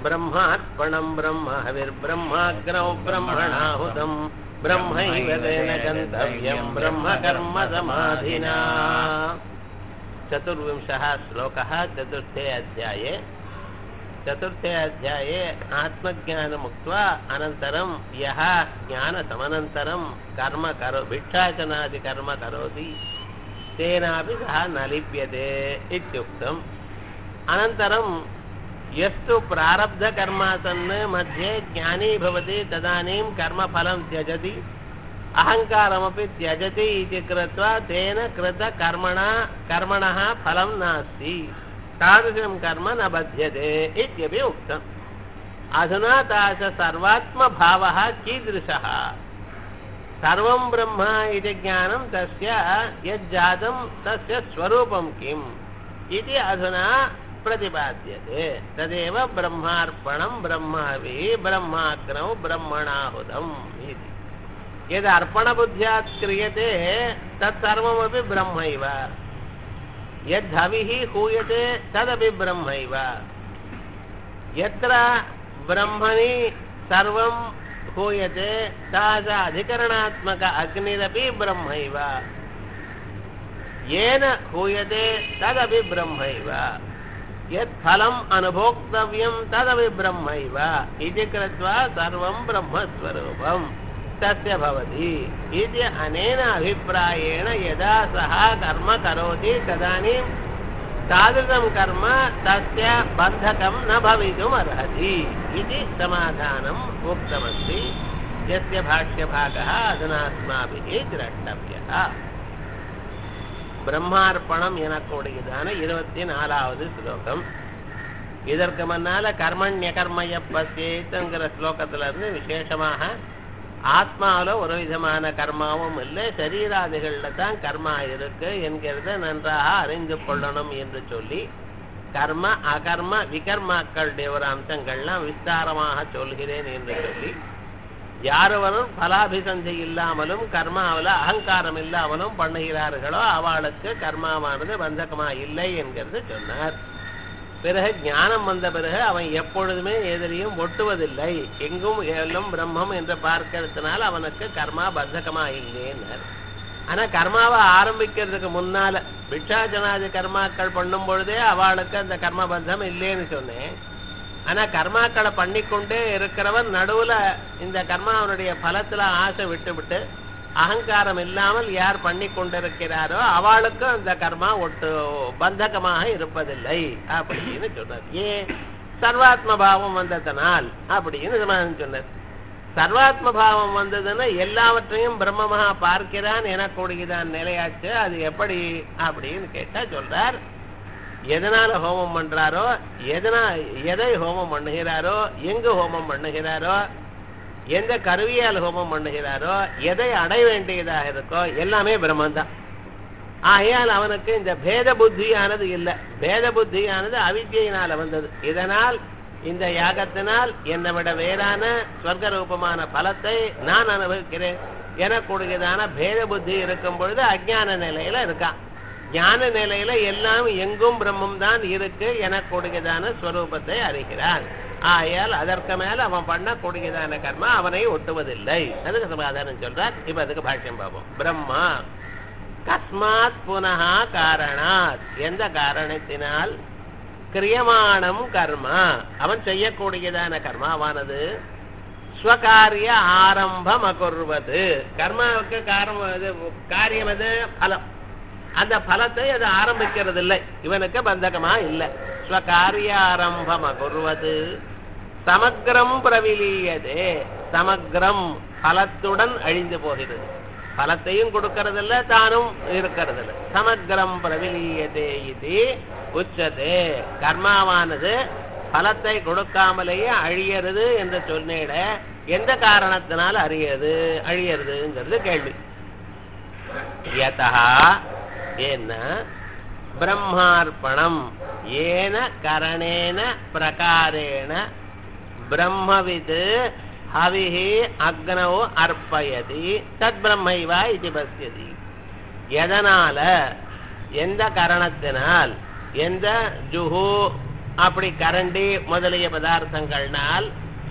ब्रह्मार्पणम् ब्रह्म हविर्ब्रह्माग्नौ ब्रह्मणाहुतम् ब्रह्मैव तेन गन्तव्यम् ब्रह्म कर्म समाधिना चतुर्विंशः श्लोकः चतुर्थे अध्याये चतुर्थे अध्याये आत्मज्ञानमुक्त्वा अनन्तरं यः ज्ञानसमनन्तरं कर्म करो भिक्षाचनादिकर्म करोति तेनापि सः न लिप्यते इत्युक्तम् अनन्तरं यस्तु प्रारब्धकर्मासन् मध्ये ज्ञानी भवति तदानीं कर्मफलं त्यजति अहङ्कारमपि त्यजति इति कृत्वा तेन कृतकर्मणा कर्मणः फलं नास्ति तादृशं कर्म न बध्यते इत्यपि उक्तम् अधुना तादृश सर्वात्मभावः कीदृशः सर्वं ब्रह्म इति ज्ञानं तस्य यज्जातं तस्य स्वरूपं किम् इति अधुना प्रतिपाद्यते तदेव ब्रह्मार्पणं ब्रह्माभिः ब्रह्माग्नौ ब्रह्मणाहुतम् इति यद् अर्पणबुद्ध्यात् क्रियते तत्सर्वमपि ब्रह्मैव यद्धविः हूयते तदपि ब्रह्मैव यत्र ब्रह्मणि सर्वं हूयते तादृश अधिकरणात्मक अग्निरपि ब्रह्मैव येन हूयते तदपि ब्रह्मैव यत् फलम् अनुभोक्तव्यं तदपि ब्रह्मैव इति कृत्वा सर्वं ब्रह्मस्वरूपम् तस्य भवति इति अनेन अभिप्रायेण यदा सः कर्म करोति तदानीं तादृशं कर्म तस्य बन्धकं न भवितुम् अर्हति इति समाधानम् उक्तमस्ति यस्य भाष्यभागः अधुना अस्माभिः द्रष्टव्यः பிரம்மார்ப்பணம் எனக்கூடியதான இருபத்தி நாலாவது ஸ்லோகம் இதற்கு முன்னால கர்மண்ய கர்மய பசேத்துங்கிற ஸ்லோகத்துல இருந்து விசேஷமாக ஆத்மாவில் ஒரு விதமான கர்மாவும் இல்லை சரீராதிகள்ல தான் கர்மா இருக்கு என்கிறத நன்றாக அறிந்து கொள்ளணும் என்று சொல்லி கர்ம அகர்ம விகர்மாக்களுடைய ஒரு அம்சங்கள்லாம் விஸ்தாரமாக சொல்கிறேன் என்று சொல்லி யாரவரும் பலாபிசந்தி இல்லாமலும் கர்மாவில் அகங்காரம் இல்லாமலும் பண்ணுகிறார்களோ அவளுக்கு கர்மாவானது பந்தகமா இல்லை என்கிறது சொன்னார் பிறகு ஞானம் வந்த பிறகு அவன் எப்பொழுதுமே எதிரியும் ஒட்டுவதில்லை எங்கும் எல்லும் பிரம்மம் என்று பார்க்கறதுனால அவனுக்கு கர்மா பந்தகமா இல்லைன்னார் ஆனா கர்மாவை ஆரம்பிக்கிறதுக்கு முன்னால பிக்ஷாஜனாதி கர்மாக்கள் பண்ணும் பொழுதே அவளுக்கு அந்த கர்ம பந்தம் இல்லைன்னு சொன்னேன் ஆனா கர்மாக்களை பண்ணிக்கொண்டே இருக்கிறவன் நடுவுல இந்த கர்மாவனுடைய பலத்துல ஆசை விட்டு விட்டு அகங்காரம் இல்லாமல் யார் பண்ணி கொண்டிருக்கிறாரோ அவளுக்கும் அந்த கர்மா ஒட்டு பந்தகமாக இருப்பதில்லை அப்படின்னு சொன்னார் ஏன் சர்வாத்ம பாவம் வந்ததனால் அப்படின்னு சமாதானம் சொன்னார் சர்வாத்ம பாவம் வந்ததுன்னா எல்லாவற்றையும் பிரம்மமாக பார்க்கிறான் எனக்கூடியதான் நிலையாச்சு அது எப்படி அப்படின்னு கேட்டா சொல்றார் எதனால ஹோமம் பண்றாரோ எதனா எதை ஹோமம் பண்ணுகிறாரோ எங்கு ஹோமம் பண்ணுகிறாரோ எந்த கருவியால் ஹோமம் பண்ணுகிறாரோ எதை அடைய வேண்டியதாக இருக்கோ எல்லாமே பிரம்மந்தான் ஆகையால் அவனுக்கு இந்த பேத புத்தியானது இல்லை பேத புத்தியானது அவித்தியினால வந்தது இதனால் இந்த யாகத்தினால் என்னை விட வேறான ஸ்வர்க ரூபமான பலத்தை நான் அனுபவிக்கிறேன் எனக்கூடியதான பேத புத்தி இருக்கும் பொழுது அஜான நிலையில இருக்கான் ஞான நிலையில எல்லாம் எங்கும் பிரம்மம் தான் இருக்கு எனக்கூடியதான ஸ்வரூபத்தை அறிகிறான் ஆயால் அதற்கு மேல அவன் பண்ணக்கூடியதான கர்மா அவனை ஒட்டுவதில்லை அதுக்கு சமாதானம் சொல்றார் இப்ப அதுக்கு பாஷ்யம் பார்ப்போம் பிரம்மா கஸ்மாத் புனகா காரணாத் எந்த காரணத்தினால் கிரியமானம் கர்மா அவன் செய்யக்கூடியதான கர்மாவானது ஸ்வகாரிய ஆரம்பம் அகுர்வது கர்மாவுக்கு காரணம் காரியம் எது பலம் அந்த பலத்தை அது ஆரம்பிக்கிறது இல்லை இவனுக்கு பந்தகமா இல்லை ஸ்வகாரியாரம்பம் அகுர்வது சமக்ரம் பிரவிலியதே சமக்ரம் பலத்துடன் அழிந்து போகிறது பலத்தையும் கொடுக்கறதில்ல தானும் இருக்கிறதில்ல சமக்ரம் பிரவிலியதே இது உச்சதே கர்மாவானது பலத்தை கொடுக்காமலேயே அழியறது என்று சொன்னேட எந்த காரணத்தினால் அறியது அழியறதுங்கிறது கேள்வி யதா ஏன்னா பிரம்மார்ப்பணம் ஏன கரணேன பிரகாரேண பிரம்மவித் ஹவிஹி அக்னௌ அர்ப்பயதி தத் பிரம்மைவா இது பசியதி எதனால எந்த காரணத்தினால் எந்த ஜுஹு அப்படி கரண்டி முதலிய பதார்த்தங்கள்னால்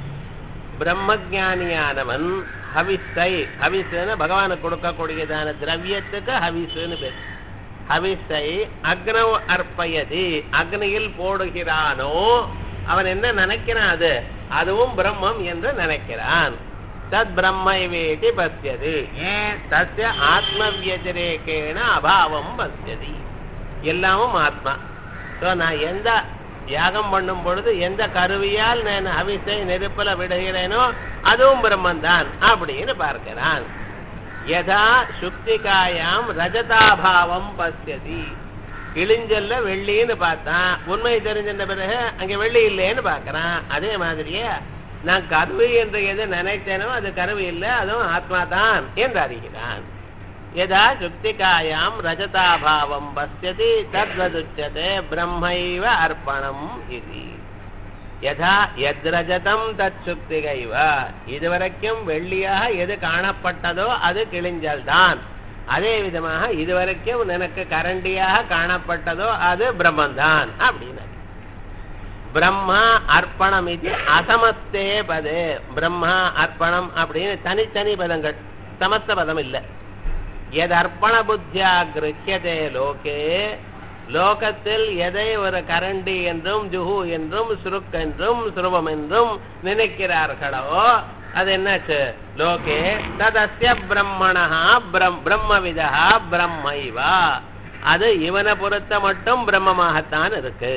பிரம்மஜானியானவன் ஹவிஸை ஹவிஸ்னு பகவானுக்கு கொடுக்கக்கூடியதான திரவியத்துக்கு ஹவிஸ்னு பேர் ஹவிஸை அக்னவ் அர்ப்பயதி அக்னியில் போடுகிறானோ அவன் என்ன நினைக்கிறான் அது அதுவும் பிரம்மம் என்று நினைக்கிறான் தத் பிரம்மைவேதி பசியது ஏன் தஸ்ய ஆத்ம வியதிரேகேன அபாவம் பசியதி எல்லாமும் ஆத்மா ஸோ நான் எந்த யாகம் பண்ணும் பொழுது எந்த கருவியால் நான் அவிசை நெருப்புல விடுகிறேனோ அதுவும் பிரம்மந்தான் அப்படின்னு பார்க்கிறான் யதா சுக்திகாயாம் ரஜதாபாவம் பசியதி கிழிஞ்சல்ல வெள்ளின்னு பார்த்தான் உண்மை தெரிஞ்சின்ற பிறகு அங்க வெள்ளி இல்லைன்னு பார்க்கறான் அதே மாதிரியே நான் கருவி என்று எது நினைத்தேனோ அது கருவி இல்லை அதுவும் ஆத்மா தான் என்று அறிகிறான் யதா சுக்திகாயாம் ரஜதாபாவம் பசியதி தத்வதுச்சதே பிரம்மைவ அர்ப்பணம் இது யதா எத்ரஜதம் தத் சுக்திகைவ இதுவரைக்கும் வெள்ளியாக எது காணப்பட்டதோ அது கிழிஞ்சல் தான் அதே விதமாக இதுவரைக்கும் எனக்கு கரண்டியாக காணப்பட்டதோ அது பிரம்மந்தான் அப்படின்னு பிரம்மா அர்ப்பணம் இது அசமஸ்தே பதே பிரம்மா அர்ப்பணம் அப்படின்னு தனித்தனி பதங்கள் சமஸ்த பதம் இல்லை எது அர்ப்பண புத்தியா கிரகியதே லோகே லோகத்தில் எதை ஒரு கரண்டி என்றும் ஜுஹு என்றும் சுருக் என்றும் சுருவம் என்றும் நினைக்கிறார்களோ அது என்னாச்சு லோகே ததஸ்ய பிரம்மணா பிரம் பிரம்மவிதா பிரம்மைவா அது இவனை பொறுத்த மட்டும் பிரம்மமாகத்தான் இருக்கு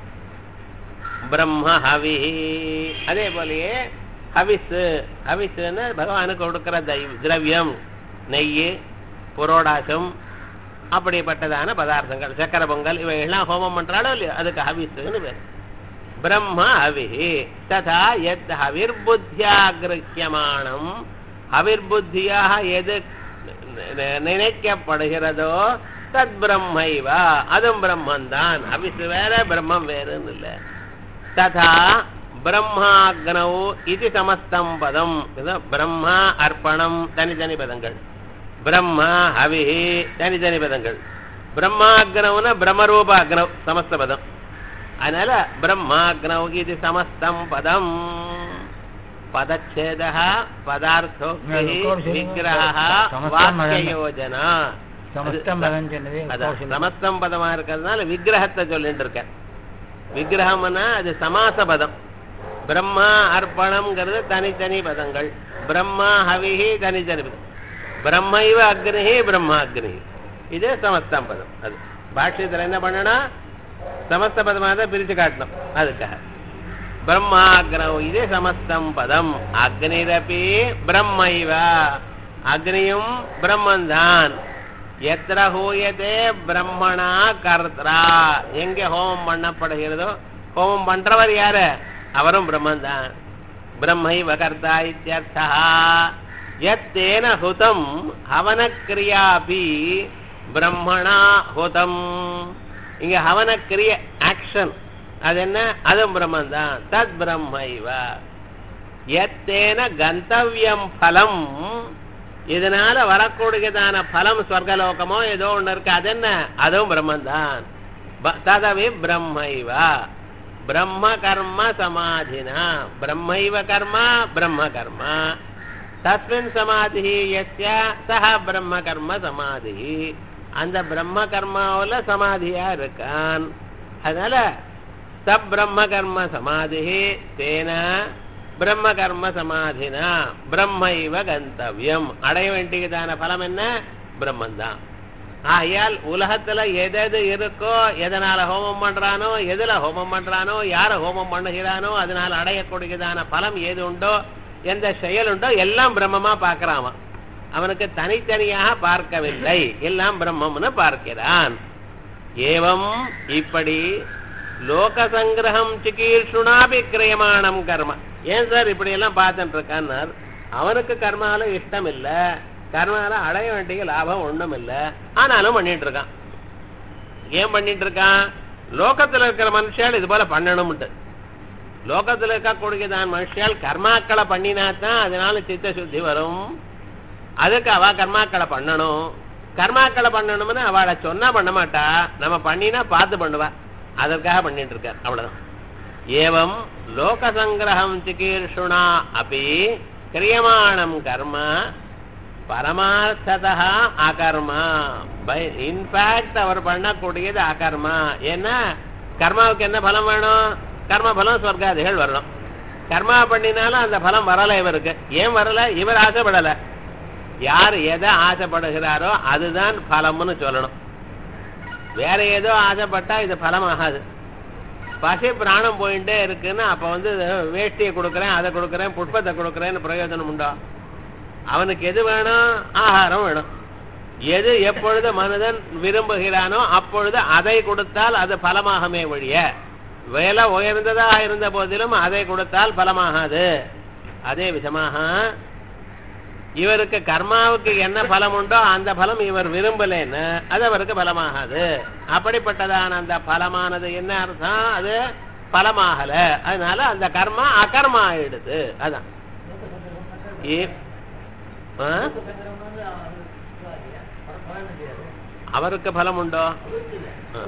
பிரம்ம ஹவி அதே போலயே ஹவிஸ் ஹவிஸ்ன்னு பகவானுக்கு கொடுக்கிற தெய்வ திரவியம் நெய் புரோடாசம் அப்படிப்பட்டதான பதார்த்தங்கள் சக்கர பொங்கல் இவைகள்லாம் ஹோமம் பண்றாலோ இல்லையோ அதுக்கு ஹவிஸ்ன்னு பேர் பிரம்ம ஹவி ததா எத் ஹவிர்புத்தியா கிரகியமானம் ஹவிர்புத்தியாக எது நினைக்கப்படுகிறதோ தத் பிரம்மைவா அதுவும் பிரம்மந்தான் ஹவிஸ் வேற பிரம்மம் வேறுன்னு இல்லை ததா பிரம்மாக்னௌ இது சமஸ்தம் பதம் பிரம்மா அர்ப்பணம் தனித்தனி பதங்கள் பிரம்மா ஹவி தனித்தனி பதங்கள் பிரம்மாக்னவுன பிரம்மரூப அக்னவ் சமஸ்த பதம் அதனால பிரம்மாக்னௌ இது சமஸ்தம் பதம் பதச்சேத பதார்த்தோக்தி விக்கிரக வாக்கியோஜனா சமஸ்தம் பதம் சொன்னது சமஸ்தம் பதமா இருக்கிறதுனால விக்கிரகத்தை சொல்லிட்டு இருக்கேன் விக்கிரகம்னா அது சமாச பதம் பிரம்மா அர்ப்பணம்ங்கிறது தனித்தனி பதங்கள் பிரம்மா ஹவிஹி தனித்தனி பதம் பிரம்மைவ அக்னிஹி பிரம்மா அக்னிஹி இது சமஸ்தம் பதம் அது பாஷ்யத்தில் என்ன பண்ணணும் சமஸ்த பதமாக தான் பிரித்து காட்டணும் அதுக்காக பிரம்மாக்னவ் இது சமஸ்தம் பதம் அக்னிரபி பிரம்மைவ அக்னியும் பிரம்மந்தான் எத்திர ஹூயதே பிரம்மணா கர்த்தரா எங்க ஹோமம் பண்ணப்படுகிறதோ ஹோமம் பண்றவர் யாரு அவரும் பிரம்மன் தான் பிரம்மைவ கர்த்தா இத்தியர்த்தா எத்தேன ஹுதம் ஹவன கிரியாபி பிரம்மணா ஹுதம் இங்க ஹவன கிரிய ஆக்ஷன் அது என்ன அதுவும் பிரம்மன் தான் தத் பிரம்மைவ எத்தேன கந்தவியம் பலம் இதனால வரக்கூடியதான பலம் ஸ்வர்கலோகமோ ஏதோ ஒண்ணு இருக்கு அது என்ன அதுவும் பிரம்மன் தான் ததவி பிரம்மைவா பிரம்ம கர்ம சமாதினா பிரம்மைவ கர்மா பிரம்ம கர்மா தஸ்மின் சமாதி எஸ்ய சஹ பிரம்ம கர்ம சமாதி அந்த பிரம்ம கர்மாவில் சமாதியா இருக்கான் அதனால சப் பிரம்ம கர்ம சமாதி தேன பிரம்ம கர்ம சமாதினா பிரம்மைவ கந்தவியம் அடைய வேண்டியதான பலம் என்ன பிரம்மந்தான் ஆகையால் உலகத்துல எதெது இருக்கோ எதனால ஹோமம் பண்றானோ எதுல ஹோமம் பண்றானோ யார ஹோமம் பண்ணுகிறானோ அதனால அடையக்கூடியதான பலம் ஏது உண்டோ எந்த செயல் உண்டோ எல்லாம் பிரம்மமா பார்க்கறான் அவன். அவனுக்கு தனித்தனியாக பார்க்கவில்லை எல்லாம் பிரம்மம்னு பார்க்கிறான் ஏவம் இப்படி லோக சங்கிரகம் சிகீர்ஷுனாபி கிரயமானம் கர்ம ஏன் சார் இப்படி எல்லாம் பார்த்துட்டு இருக்கான்னார் அவனுக்கு கர்மால இஷ்டம் இல்ல கர்மால அடைய வேண்டிய லாபம் ஒண்ணும் இல்ல ஆனாலும் பண்ணிட்டு இருக்கான் ஏன் பண்ணிட்டு இருக்கான் லோகத்துல இருக்கிற மனுஷால் இது போல பண்ணணும்ட்டு லோகத்துல இருக்கக்கூடியதான் மனுஷால் கர்மாக்களை பண்ணினாத்தான் அதனால சித்த சுத்தி வரும் அதுக்கு அவ கர்மாக்களை பண்ணணும் கர்மாக்களை பண்ணணும்னு அவளை சொன்னா பண்ண மாட்டா நம்ம பண்ணினா பார்த்து பண்ணுவா அதற்காக பண்ணிட்டு இருக்கார் அவ்வளவுதான் ஏவம் லோகசங்கிரகம் சிகீர்ஷுணா அப்படி கிரியமாணம் கர்ம பரமார்த்ததா அகர்மா பை இன்ஃபேக்ட் அவர் பண்ணக்கூடியது அகர்மா ஏன்னா கர்மாவுக்கு என்ன பலம் வேணும் கர்ம பலம் சொர்க்காதிகள் வரணும் கர்மா பண்ணினாலும் அந்த பலம் வரல இவருக்கு ஏன் வரல இவர் ஆசைப்படல யார் எதை ஆசைப்படுகிறாரோ அதுதான் பலம்னு சொல்லணும் வேற ஏதோ ஆசைப்பட்டா இது பலம் ஆகாது பசி பிராணம் போயிட்டே இருக்குன்னு அப்ப வந்து வேஷ்டியை கொடுக்குறேன் அதை கொடுக்குறேன் புஷ்பத்தை கொடுக்குறேன்னு பிரயோஜனம் உண்டோ அவனுக்கு எது வேணும் ஆகாரம் வேணும் எது எப்பொழுது மனிதன் விரும்புகிறானோ அப்பொழுது அதை கொடுத்தால் அது பலமாகமே ஒழிய விலை உயர்ந்ததாக இருந்த போதிலும் அதை கொடுத்தால் பலமாகாது அதே விதமாக இவருக்கு கர்மாவுக்கு என்ன பலம் உண்டோ அந்த பலம் இவர் விரும்பலைன்னு அது அவருக்கு பலமாகாது அப்படிப்பட்டதான அந்த பலமானது என்ன அர்த்தம் அது பலமாகல அதனால அந்த கர்மா அகர்மா ஆயிடுது அதான் ஏ- ஆ? அவருக்கு பலம் உண்டோ ஆ.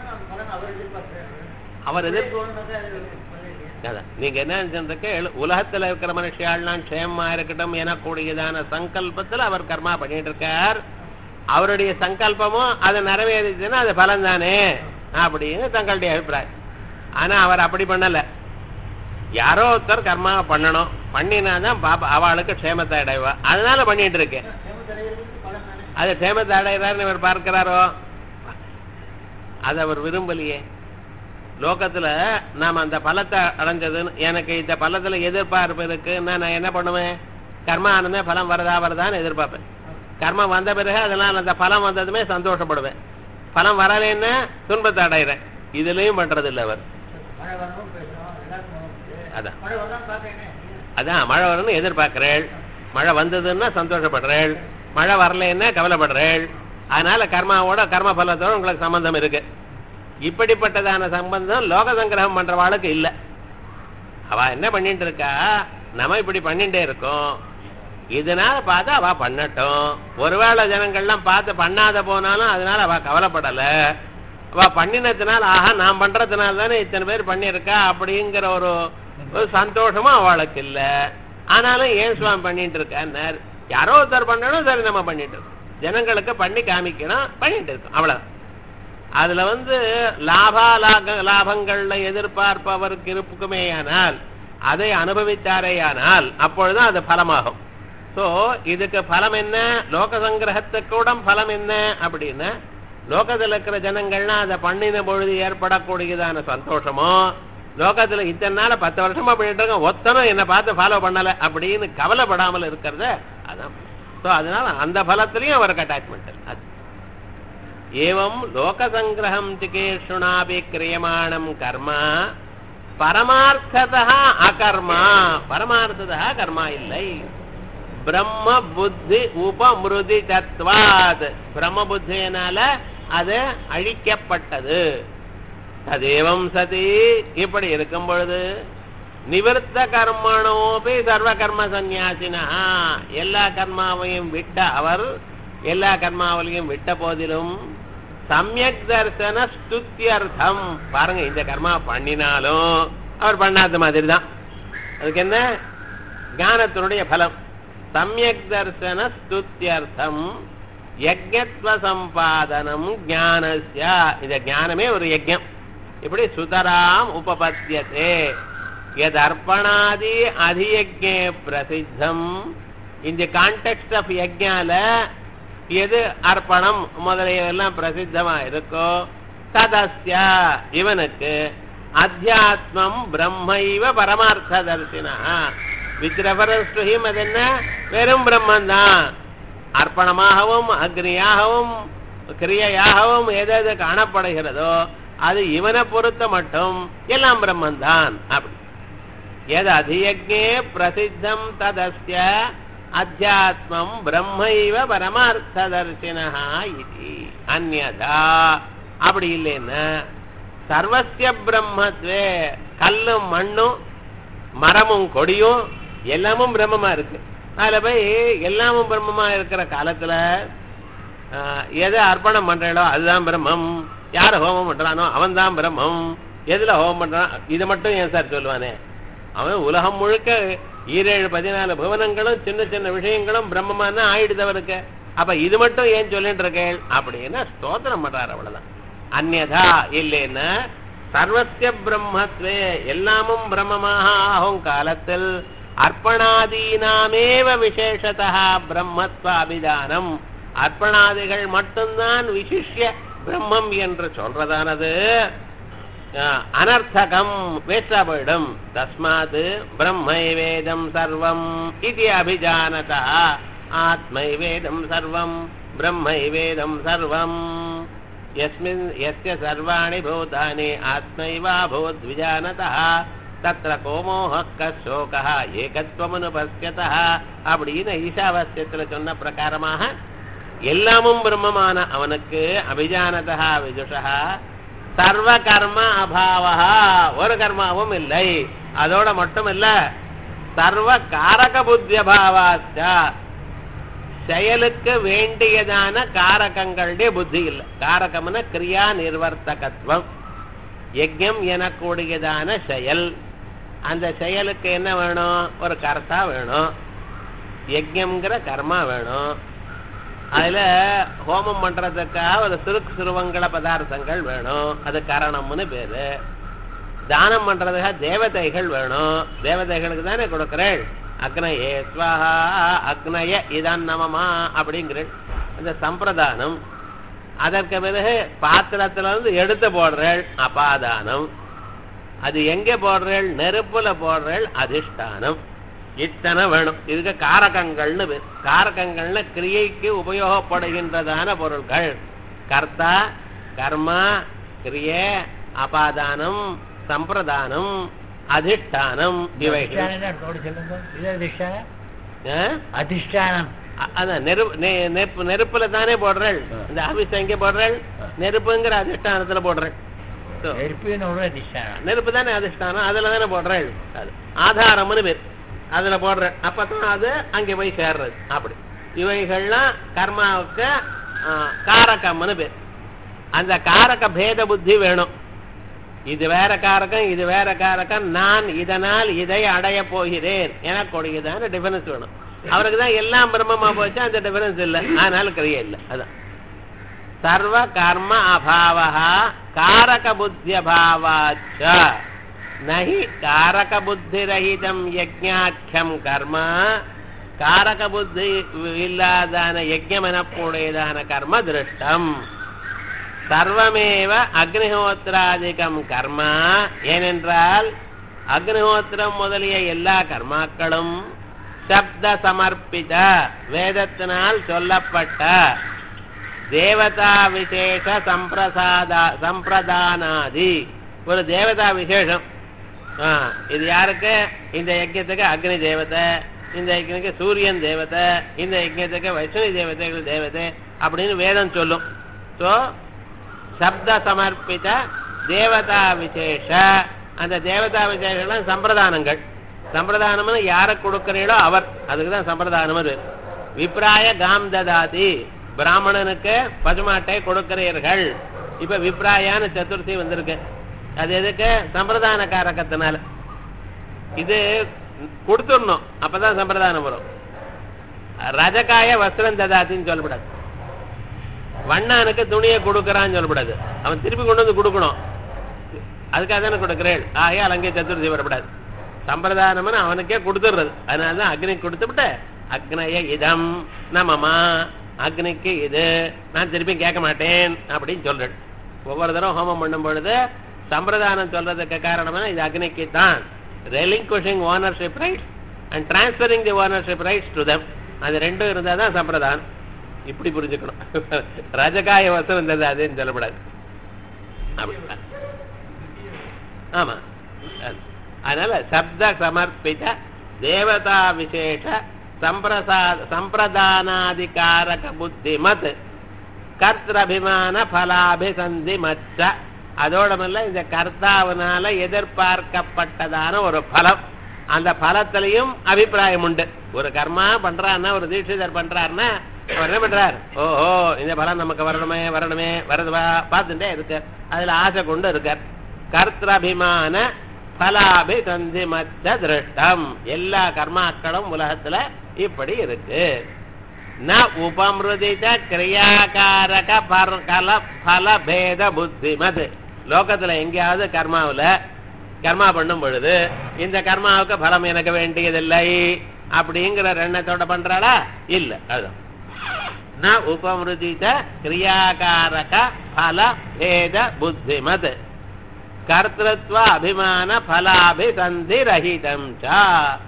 அவர் எதிர் அதான். நீங்க என்ன நினைச்சிருக்க உலகத்துல இருக்கிற மனுஷியாள்லாம் க்ஷேமமா இருக்கட்டும் எனக்கூடியதான சங்கல்பத்துல அவர் கர்மா பண்ணிட்டு இருக்கார் அவருடைய சங்கல்பமும் அதை நிறைவேறிச்சுன்னா அது பலன் தானே அப்படின்னு தங்களுடைய அபிப்பிராயம் ஆனா அவர் அப்படி பண்ணல யாரோ ஒருத்தர் கர்மா பண்ணணும் பண்ணினாதான் பாப்பா அவளுக்கு க்ஷேமத்தை அடைவா அதனால பண்ணிட்டு இருக்கேன் அது க்ஷேமத்தை அடைகிறாருன்னு இவர் பார்க்கிறாரோ அது அவர் விரும்பலையே லோகத்துல நாம அந்த பலத்தை அடைஞ்சதுன்னு எனக்கு இந்த பலத்துல எதிர்பார்ப்பு இருக்குன்னா நான் என்ன பண்ணுவேன் கர்ம ஆனமே பலம் வருதா வருதான்னு எதிர்பார்ப்பேன் கர்மம் வந்த பிறகு அதனால அந்த பலம் வந்ததுமே சந்தோஷப்படுவேன் பலம் வரலைன்னா துன்பத்தை அடைகிறேன் இதுலயும் பண்றது இல்லை அவர் அதான் அதான் மழை வரணும்னு எதிர்பார்க்கிறேள் மழை வந்ததுன்னா சந்தோஷப்படுறேள் மழை வரலைன்னா கவலைப்படுறேள் அதனால கர்மாவோட கர்ம பலத்தோட உங்களுக்கு சம்பந்தம் இருக்கு இப்படிப்பட்டதான சம்பந்தம் லோக சங்கிரகம் பண்றவாளுக்கு இல்ல அவ என்ன பண்ணிட்டு இருக்கா நம்ம இப்படி பண்ணிட்டே இருக்கோம் இதனால பார்த்து அவ பண்ணட்டும் ஒருவேளை ஜனங்கள்லாம் பார்த்து பண்ணாத போனாலும் அதனால அவ கவலைப்படல அவ பண்ணினதுனால ஆஹா நான் பண்றதுனால தானே இத்தனை பேர் பண்ணியிருக்கா அப்படிங்கிற ஒரு ஒரு சந்தோஷமும் அவளுக்கு இல்ல ஆனாலும் ஏன் சுவாமி பண்ணிட்டு இருக்கார் யாரோ ஒருத்தர் பண்ணணும் சரி நம்ம பண்ணிட்டு இருக்கோம் ஜனங்களுக்கு பண்ணி காமிக்கணும் பண்ணிட்டு இருக்கோம் அவ்வளவு அதுல வந்து லாபா லாக லாபங்கள்ல எதிர்பார்ப்பவருக்கு இருக்குமேயானால் அதை அனுபவித்தாரேயானால் அப்பொழுதுதான் அது பலமாகும் சோ இதுக்கு பலம் என்ன லோக சங்கிரகத்துக்கு கூட பலம் என்ன அப்படின்னா லோகத்துல இருக்கிற ஜனங்கள்லாம் அதை பண்ணின பொழுது ஏற்படக்கூடியதான சந்தோஷமோ லோகத்துல இத்தனை நாள பத்து வருஷமா பண்ணிட்டு இருக்கோம் ஒத்தனும் என்னை பார்த்து ஃபாலோ பண்ணல அப்படின்னு கவலைப்படாமல் இருக்கிறத அதான் சோ அதனால அந்த பலத்திலையும் அவருக்கு அட்டாச்மெண்ட் அது ஏவம் லோகசங்கிரகம் சிகேஷுணாபி கிரியமாணம் கர்ம பரமார்த்ததா அகர்மா பரமார்த்ததா கர்மா இல்லை பிரம்ம புத்தி உபமிருதி தத்வாத் பிரம்ம புத்தியினால அது அழிக்கப்பட்டது ததேவம் சதி இப்படி இருக்கும் பொழுது நிவர்த்த கர்மணோபி சர்வ கர்ம சந்நியாசினா எல்லா கர்மாவையும் விட்ட அவர் எல்லா கர்மாவிலையும் விட்ட போதிலும் சமயக் தர்சன ஸ்துத்தியர்த்தம் பாருங்க இந்த கர்மா பண்ணினாலும் அவர் பண்ணாத மாதிரி தான் அதுக்கு என்ன ஞானத்தினுடைய பலம் சமயக் தர்சன ஸ்துத்தியர்த்தம் யஜ்ஞத்வ சம்பாதனம் ஞானஸ்ய இந்த ஞானமே ஒரு யஜ்ஞம் இப்படி சுதராம் உபபத்தியதே எது அர்ப்பணாதி அதியஜ்ஞே பிரசித்தம் இந்த கான்டெக்ட் ஆஃப் யஜ்ஞால எது அர்ப்பணம் முதலியெல்லாம் பிரசித்தமா இருக்கோ ததஸ்ய இவனுக்கு அத்தியாத்மம் பிரம்மைவ பரமார்த்த தரிசனா வித் ரெஃபரன்ஸ் டு ஹிம் அது என்ன வெறும் பிரம்மன் தான் அர்ப்பணமாகவும் அக்னியாகவும் கிரியையாகவும் எது எது காணப்படுகிறதோ அது இவனை பொறுத்த மட்டும் எல்லாம் பிரம்மன் தான் அப்படி எது அதியஜே பிரசித்தம் ததஸ்ய அத்தியாத்மம் பிரம்மைவ பரமார்த்த தரிசனா இது அந்நதா அப்படி இல்லைன்னா சர்வசிய பிரம்மத்வே கல்லும் மண்ணும் மரமும் கொடியும் எல்லாமும் பிரம்மமா இருக்கு அதுல போய் எல்லாமும் பிரம்மமா இருக்கிற காலத்துல ஆஹ், எதை அர்ப்பணம் பண்றாளோ அதுதான் பிரம்மம் யார் ஹோமம் பண்றானோ அவன் தான் பிரம்மம் எதுல ஹோமம் பண்றான் இதை மட்டும் ஏன் சார் சொல்லுவானே அவன் உலகம் முழுக்க ஈரேழு பதினாலு புவனங்களும் சின்ன சின்ன விஷயங்களும் பிரம்மமான ஆயிடுதவனுக்கு அப்ப இது மட்டும் ஏன் சொல்லிட்டு இருக்கேள் அப்படின்னா ஸ்தோத்திரம் பண்றாரு அவ்வளவுதான் அந்நதா இல்லைன்னா சர்வசிய பிரம்மத்வே எல்லாமும் பிரம்மமாக ஆகும் காலத்தில் அர்ப்பணாதீனாமேவ விசேஷதா பிரம்மத்வ அபிதானம் அர்ப்பணாதிகள் மட்டும்தான் விசிஷ்ய பிரம்மம் என்று சொல்றதானது அஹ், அனர்த்தகம் வேஸ்டா போயிடும் தஸ்மாத் பிரம்மை வேதம் சர்வம் இது அபிஜானதா ஆத்மை வேதம் சர்வம் பிரம்மை வேதம் சர்வம் यस्मिन् यस्य सर्वाणि भूतानि आत्मैवाभूत् विजानतः தத்திர கோமோக கசோகா ஏகத்துவமனுபஸ்யதः அப்படின்னு ஈசாவாஸ்யத்துல சொன்ன பிரகாரமாக எல்லாமும் பிரம்மமான அவனுக்கு அபிஜானதா விதுஷா சர்வ கர்ம அபாவா ஒரு கர்மாவும் இல்லை அதோட மட்டும் இல்ல சர்வ காரக புத்தி அபாவாச்சா செயலுக்கு வேண்டியதான காரகங்களுடைய புத்தி இல்லை காரகம்னா கிரியா நிர்வர்த்தகத்துவம் யஜ்யம் எனக்கூடியதான செயல் அந்த செயலுக்கு என்ன வேணும் ஒரு கர்த்தா வேணும் யஜ்யம்ங்கிற கர்மா வேணும் அதுல ஹோமம் பண்றதுக்காக ஒரு சுருக்கு சுருவங்கள பதார்த்தங்கள் வேணும் அது கரணம்னு பேரு தானம் பண்றதுக்காக தேவதைகள் வேணும் தேவதைகளுக்கு தானே கொடுக்கிறேன் அக்னயே ஸ்வஹா அக்னய இதான் நமமா அப்படிங்கிற அந்த சம்பிரதானம் அதற்கு பிறகு பாத்திரத்துல இருந்து எடுத்து போடுறேள் அபாதானம் அது எங்க போடுறேள் நெருப்புல போடுறேள் அதிஷ்டானம் இத்தனை வேணும் இதுக்கு காரகங்கள்னு பேர் காரகங்கள்னு கிரியைக்கு உபயோகப்படுகின்றதான பொருட்கள் கர்த்தா கர்மா கிரியே அபாதானம் சம்பிரதானம் அதிஷ்டானம் இவைகள் அதிஷ்டானம் நோடு சொல்லுங்க இது அதிஷ்டானம் ஆ? அதிஷ்டானம் அ- அதான் நெருப்பு நெ- நெருப்பு நெருப்புல தானே போடுறேள் ஆ. இந்த ஆபீஸ் எங்க போடுறேள் ஆ. நெருப்புங்கிற அதிஷ்டானத்துல போடுறேள் So, நெருப்பினோட அதிஷ்டானம் நெருப்பு தானே அதிஷ்டானம் அதுல தானே போடுறேள் அது ஆதாரம்னு பேர் அதுல போடுறேன் அப்பதான் அது அங்கே போய் சேர்றது அப்படி இவைகள்லாம் கர்மாவுக்கு ஆ, காரகம்னு பேர் அந்த காரக பேத புத்தி வேணும் இது வேற காரகம் இது வேற காரகம் நான் இதனால் இதை அடைய போகிறேன் எனக்குடையதான டிஃபரன்ஸ் வேணும் அவருக்கு தான் எல்லாம் பிரம்மமா போச்சு அந்த டிஃபரன்ஸ் இல்லை அதனால கிரியை இல்லை அதான் சர்வ கர்ம அபாவா காரக புத்தி அபாவாச்ச நஹி காரக புத்திரஹிதம் யஜ்ஞாக்கியம் கர்ம காரக புத்தி இல்லாதான யஜ்ஞம் எனக்கூடியதான கர்ம திருஷ்டம் சர்வமேவ அக்னிஹோத்திராதிகம் கர்மா ஏனென்றால் அக்னிஹோத்திரம் முதலிய எல்லா கர்மாக்களும் சப்த சமர்ப்பித வேதத்தினால் சொல்லப்பட்ட தேவதா விசேஷ சம்பிரசாதா சம்பிரதானாதி ஒரு தேவதா விசேஷம் ஆ, இது யாருக்கு இந்த யஜ்யத்துக்கு அக்னி தேவதை இந்த யஜ்யத்துக்கு சூரியன் தேவதை இந்த யஜ்யத்துக்கு வைஷ்ணவி தேவதைகள் தேவதை அப்படின்னு வேதம் சொல்லும் ஸோ சப்த சமர்ப்பித தேவதா விசேஷ அந்த தேவதா விசேஷம் சம்பிரதானங்கள் சம்பிரதானம்னு யாரை கொடுக்கிறீங்களோ அவர் அதுக்கு தான் சம்பிரதானம் அது விப்ராய காம் ததாதி பிராமணனுக்கு பசுமாட்டை கொடுக்கிறீர்கள் இப்ப விப்ராயான்னு சதுர்த்தி வந்திருக்கு அது எதுக்கு சம்பிரதான காரகத்தினால இது கொடுத்துடணும் அப்பதான் சம்பிரதானம் வரும் ரஜகாய வஸ்திரம் ததாத்தின்னு சொல்லப்படாது வண்ணானுக்கு துணியை கொடுக்கறான்னு சொல்லக்கூடாது அவன் திருப்பி கொண்டு வந்து கொடுக்கணும் அதுக்காக தானே கொடுக்கிறேன் ஆகையால் அங்கே சதுர்த்தி வரக்கூடாது சம்பிரதானம்னு அவனுக்கே கொடுத்துடுறது அதனால தான் அக்னி கொடுத்துவிட்டு அக்னய இதம் நமமா அக்னிக்கு இது நான் திருப்பி கேட்க மாட்டேன் அப்படின்னு சொல்றேன் ஒவ்வொரு தடவை ஹோமம் பண்ணும் பொழுது சம்பிரதானம் சொல்றதுக்கு காரணமா இது அக்னிக்கு தான் relinquishing ownership rights and transferring the ownership rights to them அது ரெண்டும் இருந்தால் தான் சம்பிரதானம் இப்படி புரிஞ்சுக்கணும் ரஜகாய வசம் இருந்தது அதுன்னு சொல்லப்படாது அப்படி ஆமா அது- அதனால சப்த சமர்ப்பித தேவதா விசேஷ சம்பிரசாத சம்பிரதானாதிகாரக புத்திமத் கர்த்தபிமான பலாபிசந்தி மச்ச அதோடமல்ல இந்த கர்த்தாவினால எதிர்பார்க்கப்பட்டதான ஒரு பலம் அந்த பலத்திலையும் அபிப்பிராயம் உண்டு ஒரு கர்மா பண்றாருன்னா ஒரு தீட்சிதர் பண்றாருன்னா அவர் என்ன பண்றார் ஓஹோ இந்த பலம் நமக்கு வரணுமே வரணுமே வரதுவா பார்த்துட்டே இருக்கார் அதுல ஆசை கொண்டு இருக்கார் கர்த்தபிமான பலாபிசந்தி மத்த திருஷ்டம் எல்லா கர்மாக்களும் உலகத்துல இப்படி இருக்கு ந உபமிருதித கிரியாகாரக பர்கல பல பேத புத்திமத் லோகத்துல எங்கேயாவது கர்மாவுல கர்மா பண்ணும் பொழுது இந்த கர்மாவுக்கு பலம் எனக்கு வேண்டியதில்லை அப்படிங்கிற எண்ணத்தோட பண்றாளா இல்ல அதுதான் ந உபமிருதித கிரியாகாரக பல பேத புத்திமத் கர்த்தத்வ அபிமான பலாபிசந்தி ரஹிதம் ச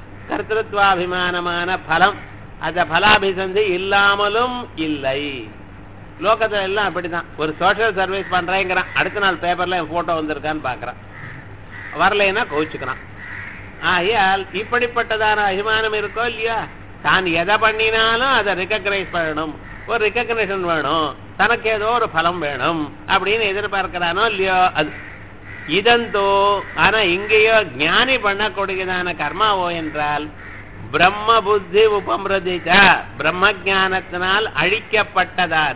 கர்த்தத்வாபிமானமான பலம் அந்த பலாபிசந்தி இல்லாமலும் இல்லை லோகத்துல எல்லாம் அப்படிதான் ஒரு சோஷியல் சர்வீஸ் பண்றேங்கிறான் அடுத்த நாள் பேப்பர்ல என் போட்டோ வந்திருக்கான்னு பாக்குறான் வரலைன்னா கோவிச்சுக்கிறான் ஆகையால் இப்படிப்பட்டதான அபிமானம் இருக்கோ இல்லையா தான் எதை பண்ணினாலும் அதை ரெக்கக்னைஸ் பண்ணணும் ஒரு ரெக்கக்னேஷன் வேணும் தனக்கு ஏதோ ஒரு பலம் வேணும் அப்படின்னு எதிர்பார்க்கிறானோ இல்லையோ அது இதந்தோ ஆனா இங்கேயோ ஞானி பண்ணக்கூடியதான கர்மாவோ என்றால் பிரம்ம புத்தி உபமிரதித பிரம்ம ஞானத்தினால் அழிக்கப்பட்டதான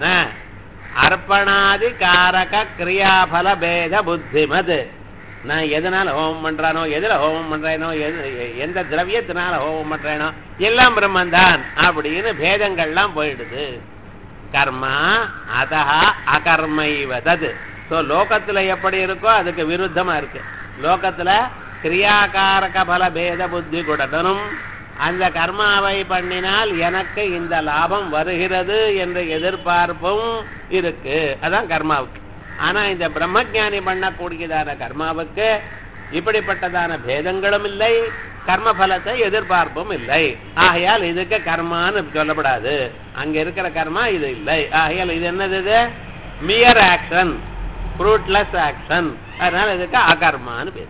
அர்ப்பணாதி காரக கிரியாபல பேத புத்திமது நான் எதனால ஹோமம் பண்றானோ எதுல ஹோமம் பண்றேனோ எது எந்த திரவியத்தினால ஹோமம் பண்றேனோ எல்லாம் பிரம்மந்தான் அப்படின்னு பேதங்கள்லாம் போயிடுது கர்மா அதா அகர்மைவதது ஸோ லோகத்துல எப்படி இருக்கோ அதுக்கு விருத்தமா இருக்கு லோகத்துல கிரியாகாரக பல பேத புத்தி குடனும் அந்த கர்மாவை பண்ணினால் எனக்கு இந்த லாபம் வருகிறது என்ற எதிர்பார்ப்பும் இருக்கு அதான் கர்மாவுக்கு ஆனா இந்த பிரம்மஜானி பண்ணக்கூடியதான கர்மாவுக்கு இப்படிப்பட்டதான பேதங்களும் இல்லை கர்ம பலத்தை எதிர்பார்ப்பும் இல்லை ஆகையால் இதுக்கு கர்மான்னு சொல்லப்படாது அங்க இருக்கிற கர்மா இது இல்லை ஆகையால் இது என்னது இது மியர் ஆக்ஷன் ஃப்ரூட்லெஸ் ஆக்ஷன் அதனால இதுக்கு அகர்மான்னு பேர்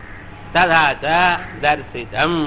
ததாச்ச தர்சிதம்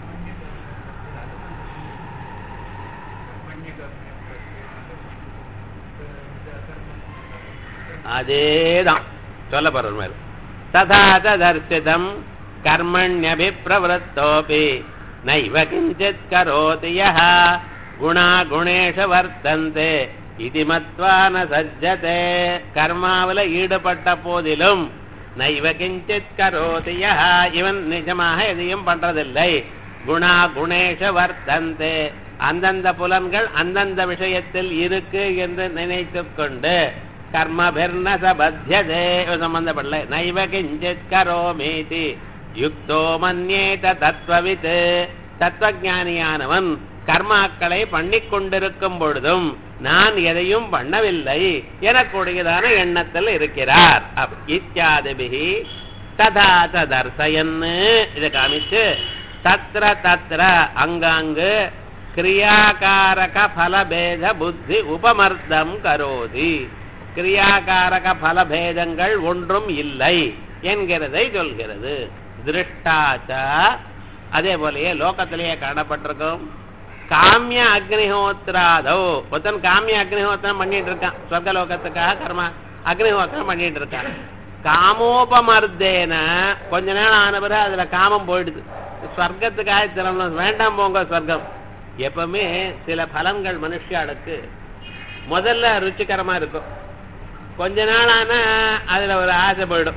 அதேதான் சொல்ல போற மாதிரி ததாச்ச தர்சிதம் கர்மண்யபிப்பிரவருத்தோபி நைவ கிஞ்சித் கரோதி யः குணா குணேஷ வர்த்தந்தே இது மத்வா ந சஜ்ஜதே கர்மாவில ஈடுபட்ட போதிலும் நைவ கிஞ்சித் கரோதி யः இவன் நிஜமாக எதையும் பண்றதில்லை குணா குணேஷ வர்த்தந்தே அந்தந்த புலன்கள் அந்தந்த விஷயத்தில் இருக்கு என்று நினைத்துக் கொண்டு கர்மபிர்ன சபத்தியதே சம்பந்தப்படல நைவ கிஞ்சித் கரோமீதி யுக்தோ மன்யேத தத்துவவித் தத்துவஞானியானவன் கர்மாக்களை பண்ணிக் கொண்டிருக்கும் பொழுதும் நான் எதையும் பண்ணவில்லை எனக்குடையதான எண்ணத்தில் இருக்கிறார் இத்தியாதிபிகி ததா தர்சயன்னு இதை காமிச்சு தத்ர தத்ர அங்காங்கு கிரியாகாரக பலபேத புத்தி உபமர்த்தம் கரோதி கிரியாகாரக பலபேதங்கள் ஒன்றும் இல்லை என்கிறதை சொல்கிறது திருஷ்டாச்ச அதே போலயே லோகத்திலேயே காணப்பட்டிருக்கும் காமிய அக்னிஹோத்ராதோ ஒருத்தன் காமிய அக்னிஹோத்திரம் பண்ணிட்டு இருக்கான் சொர்க்க லோகத்துக்காக கர்மா அக்னிஹோத்திரம் பண்ணிட்டு இருக்கான் காமோபமர்த்தேன கொஞ்ச நேரம் ஆன பிறகு அதுல காமம் போயிடுது ஸ்வர்க்கத்துக்காக திறமணும் வேண்டாம் போங்க ஸ்வர்க்கம் எப்பவுமே சில பலன்கள் மனுஷாளுக்கு முதல்ல ருச்சிகரமா இருக்கும் கொஞ்ச நாள் ஆனா அதுல ஒரு ஆசை போயிடும்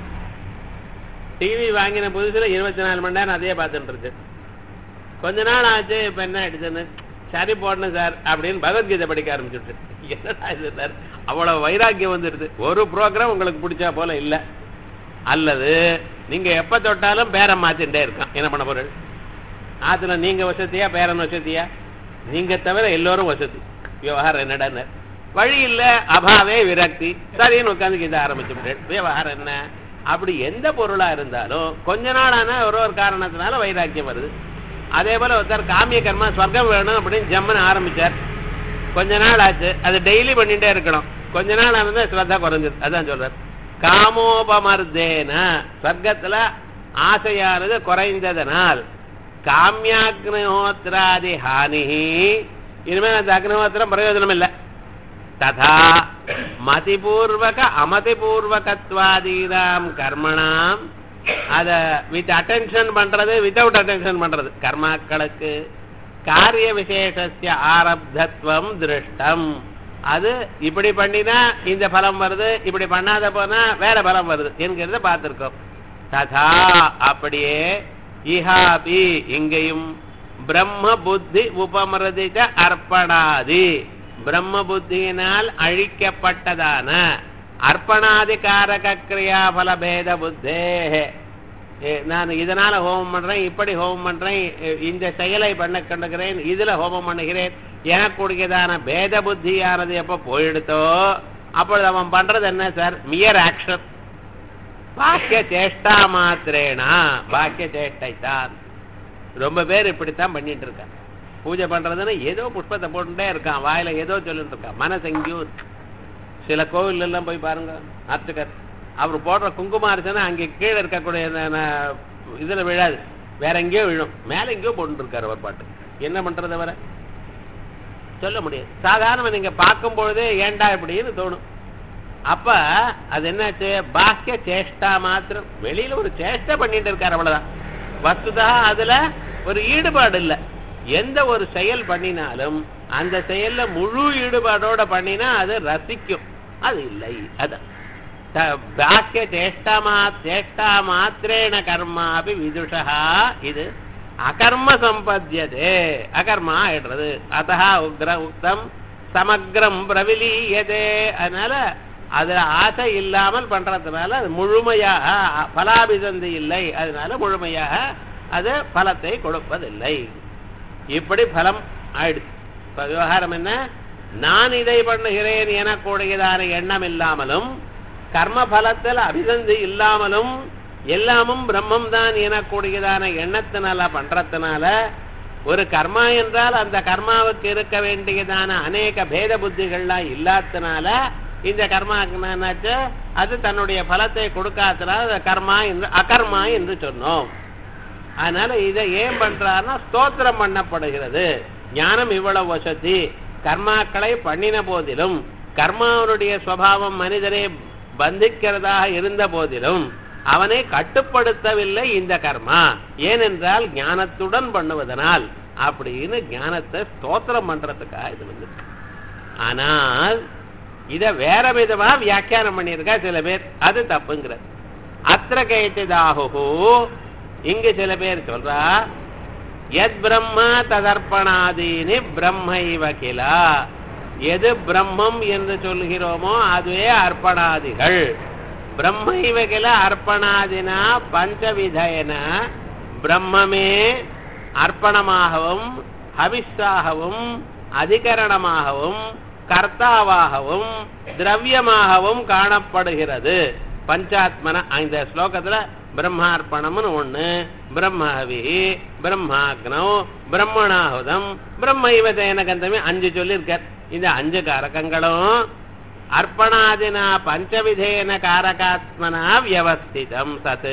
டிவி வாங்கின புதுசுல இருபத்தி நாலு மணி நேரம் அதே பார்த்துட்டு இருக்கு கொஞ்ச நாள் ஆச்சு இப்ப என்ன ஆயிடுச்சுன்னு சரி போடணும் சார் அப்படின்னு பகவத்கீதை படிக்க ஆரம்பிச்சுட்டு என்னடா இது சார் அவ்வளவு வைராக்கியம் வந்துடுது ஒரு ப்ரோக்ராம் உங்களுக்கு பிடிச்சா போல இல்ல அல்லது நீங்க எப்ப தொட்டாலும் பேரம் மாத்திட்டே இருக்கான் என்ன பண்ண பொருள் ஆத்துல நீங்க வசதியா பேரன் வசதியா நீங்க தவிர எல்லோரும் வசதி விவகாரம் என்னடா வழி இல்ல அபாவே விரக்தி சரின்னு உட்காந்து இதை ஆரம்பிச்சு விவகாரம் என்ன அப்படி எந்த பொருளா இருந்தாலும் கொஞ்ச நாள் ஆனா ஒரு ஒரு காரணத்தினால வைராக்கியம் வருது அதே போல ஒருத்தர் காமிய கர்மா சொர்க்கம் வேணும் அப்படின்னு ஜம்மன் ஆரம்பிச்சார் கொஞ்ச நாள் ஆச்சு அது டெய்லி பண்ணிட்டே இருக்கணும் கொஞ்ச நாள் ஆனது ஸ்ரத்தா குறைஞ்சது அதான் சொல்றார் காமோபமர்தேன சொர்க்கத்துல ஆசையானது குறைந்ததனால் காமியாக்னிஹோத்திராதி ஹானி இனிமேல் அந்த அக்னிஹோத்திரம் பிரயோஜனம் இல்லை ததா மதிபூர்வக அமதிபூர்வகத்வாதீனாம் கர்மணாம் அத வித் அட்டென்ஷன் பண்றது வித்தவுட் அட்டென்ஷன் பண்றது கர்மாக்களுக்கு காரிய விசேஷஸ்ய ஆரப்தத்துவம் திருஷ்டம் அது இப்படி பண்ணினா இந்த பலம் வருது இப்படி பண்ணாத போனா வேற பலம் வருது என்கிறத பார்த்திருக்கோம் ததா அப்படியே இஹாபி இங்கேயும் பிரம்ம புத்தி உபமிருதித அர்ப்பணாதி பிரம்ம புத்தியினால் அழிக்கப்பட்டதான அர்ப்பணாதி காரக கிரியாபல பேத புத்தே ஏ, நான் இதனால ஹோமம் பண்றேன் இப்படி ஹோமம் பண்றேன் இ- இந்த செயலை பண்ண கண்டுகிறேன் இதுல ஹோமம் பண்ணுகிறேன் எனக்குடையதான பேத புத்தியானது எப்ப போயிடுத்தோ அப்பொழுது அவன் பண்றது என்ன சார் மியர் ஆக்ஷன் பாக்கிய சேஷ்டா மாத்திரேனா பாக்கிய சேஷ்டை தான் ரொம்ப பேர் இப்படித்தான் பண்ணிட்டு இருக்கான் பூஜை பண்றதுன்னு ஏதோ புஷ்பத்தை போட்டுட்டே இருக்கான் வாயில ஏதோ சொல்லிட்டு இருக்கான் மனசு எங்கேயோ இருக்கு. சில கோவில் எல்லாம் போய் பாருங்க அர்ச்சகர் அவர் போடுற குங்குமம் அரிசனா அங்கே கீழே இருக்கக்கூடிய அந்த- அந்த இதுல விழாது வேற எங்கேயோ விழும் மேல எங்கேயோ போட்டு இருக்காரு ஒரு பாட்டு என்ன பண்றது அவரை சொல்ல முடியாது சாதாரண நீங்க பார்க்கும் பொழுதே ஏண்டா இப்படின்னு தோணும் அப்ப அது என்னாச்சு பாக்கிய சேஷ்டா மாத்திரம் வெளியில ஒரு சேஷ்டை பண்ணிட்டு இருக்காரு அவ்வளவுதான் வஸ்துதா அதுல ஒரு ஈடுபாடு இல்ல எந்த ஒரு செயல் பண்ணினாலும் அந்த செயல்ல முழு ஈடுபாடோட பண்ணினா அது ரசிக்கும் அது இல்லை அதான் த- பாக்கிய சேஷ்டா மா சேஷ்டா மாத்திரேன கர்மாபி விதுஷா இது அகர்ம சம்பத்தியதே அகர்மா ஆயிடுறது அத்தா உக்ர உக்தம் சமக்ரம் பிரவிலீயதே அதனால அதுல ஆசை இல்லாமல் பண்றதுனால அது முழுமையாக பலாபிசந்தி இல்லை அதனால முழுமையாக அது பலத்தை கொடுப்பதில்லை இப்படி பலம் ஆயிடுச்சு இப்ப விவகாரம் என்ன நான் இதை பண்ணுகிறேன் எனக்கூடியதான எண்ணம் இல்லாமலும் கர்ம பலத்தில் அபிசந்தி இல்லாமலும் எல்லாமும் பிரம்மம் தான் எனக்கூடியதான எண்ணத்தினால பண்றதுனால ஒரு கர்மா என்றால் அந்த கர்மாவுக்கு இருக்க வேண்டியதான அநேக பேத புத்திகள்லாம் இல்லாதனால இந்த கர்மா என்னாச்சு அது தன்னுடைய பலத்தை கொடுக்காதனால அது கர்மா என்று அகர்மா என்று சொன்னோம் அதனால இதை ஏன் பண்றாருன்னா ஸ்தோத்திரம் பண்ணப்படுகிறது ஞானம் இவ்வளவு வசதி கர்மாக்களை பண்ணின போதிலும் கர்மாவனுடைய சுவாவம் மனிதனை பந்திக்கிறதாக இருந்த போதிலும் அவனை கட்டுப்படுத்தவில்லை இந்த கர்மா ஏனென்றால் ஞானத்துடன் பண்ணுவதனால் அப்படின்னு ஞானத்தை ஸ்தோத்திரம் பண்றதுக்காக இது வந்து ஆனால் இத வேற விதமா வியாக்கியானம் பண்ணியிருக்கா சில பேர் அது தப்புங்கிறது அத்திர கைத்ததாகு இங்கு சில பேர் சொல்றா எத் பிரம்ம ததர்ப்பணாதீனி பிரம்மைவ கிலா எது பிரம்மம் என்று சொல்கிறோமோ அதுவே அர்ப்பணாதிகள் பிரம்மைவ கில அர்ப்பணாதினா பஞ்சவிதயன பிரம்மமே அர்ப்பணமாகவும் ஹவிஸாகவும் அதிகரணமாகவும் கர்த்தாவாகவும் திரவியமாகவும் காணப்படுகிறது பஞ்சாத்மன இந்த ஸ்லோகத்துல பிரம்மார்ப்பணம்னு ஒண்ணு பிரம்மஹவி பிரம்மாக்னோ பிரம்மணாಹುதம் பிரம்மைவதேன கந்தமே அஞ்சு சொல்லியிருக்கார் இந்த அஞ்சு காரகங்களும் அர்ப்பணாதினா பஞ்சவிதேன காரகாத்மனா வியவஸ்திதம் சத்து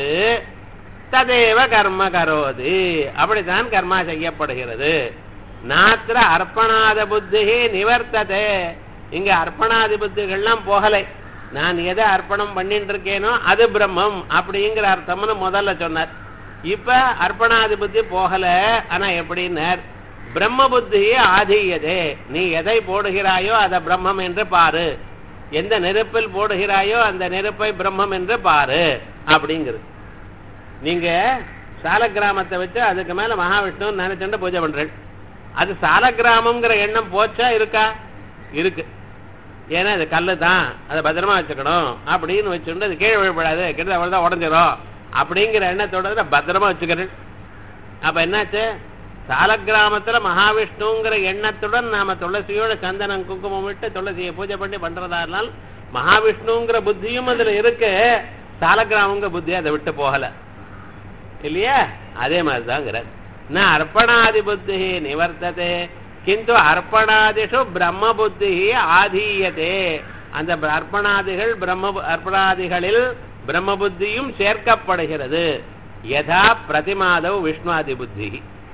ததேவ கர்ம கரோதி அப்படித்தான் கர்மா செய்யப்படுகிறது நாத்திர அர்ப்பணாத புத்தி நிவர்த்ததே இங்க அர்ப்பணாதி புத்திகள்லாம் போகலை நான் எதை அர்ப்பணம் பண்ணிட்டு இருக்கேனோ அது பிரம்மம் அப்படிங்கிற அர்த்தம்னு முதல்ல சொன்னார் இப்ப அர்ப்பணாதி புத்தி போகல ஆனா எப்படின்னார் பிரம்ம புத்தியே ஆதீயதே நீ எதை போடுகிறாயோ அதை பிரம்மம் என்று பாரு எந்த நெருப்பில் போடுகிறாயோ அந்த நெருப்பை பிரம்மம் என்று பாரு அப்படிங்கிறது நீங்க சால கிராமத்தை வச்சு அதுக்கு மேல மகாவிஷ்ணு நினைச்சுட்டு பூஜை பண்றேன் அது சால கிராமம்ங்கிற எண்ணம் போச்சா இருக்கா இருக்கு ஏன்னா அது கல்லு தான் அதை பத்திரமா வச்சுக்கணும் அப்படின்னு வச்சுட்டு அது கீழே விழப்படாது கிட்ட அவள் தான் உடஞ்சிரும் அப்படிங்கிற எண்ணத்தோட பத்திரமா வச்சுக்கிறேன் அப்ப என்னாச்சு சால கிராமத்துல மகாவிஷ்ணுங்கிற எண்ணத்துடன் நாம துளசியோட சந்தனம் குங்குமம் விட்டு துளசியை பூஜை பண்ணி பண்றதா இருந்தால் மகாவிஷ்ணுங்கிற புத்தியும் அதுல இருக்கு சாலக்கிராமங்கிற புத்தி அதை விட்டு போகல இல்லையா அதே மாதிரிதாங்கிறார் நான் அர்ப்பணாதி புத்தி நிவர்த்ததே கிந்து அர்ப்பணாதிஷு பிரம்ம புத்தி ஆதீயதே அந்த அர்ப்பணாதிகள் பிரம்ம அர்ப்பணாதிகளில் பிரம்ம புத்தியும் சேர்க்கப்படுகிறது யதா பிரதிமாதவ் விஷ்ணுவாதி புத்தி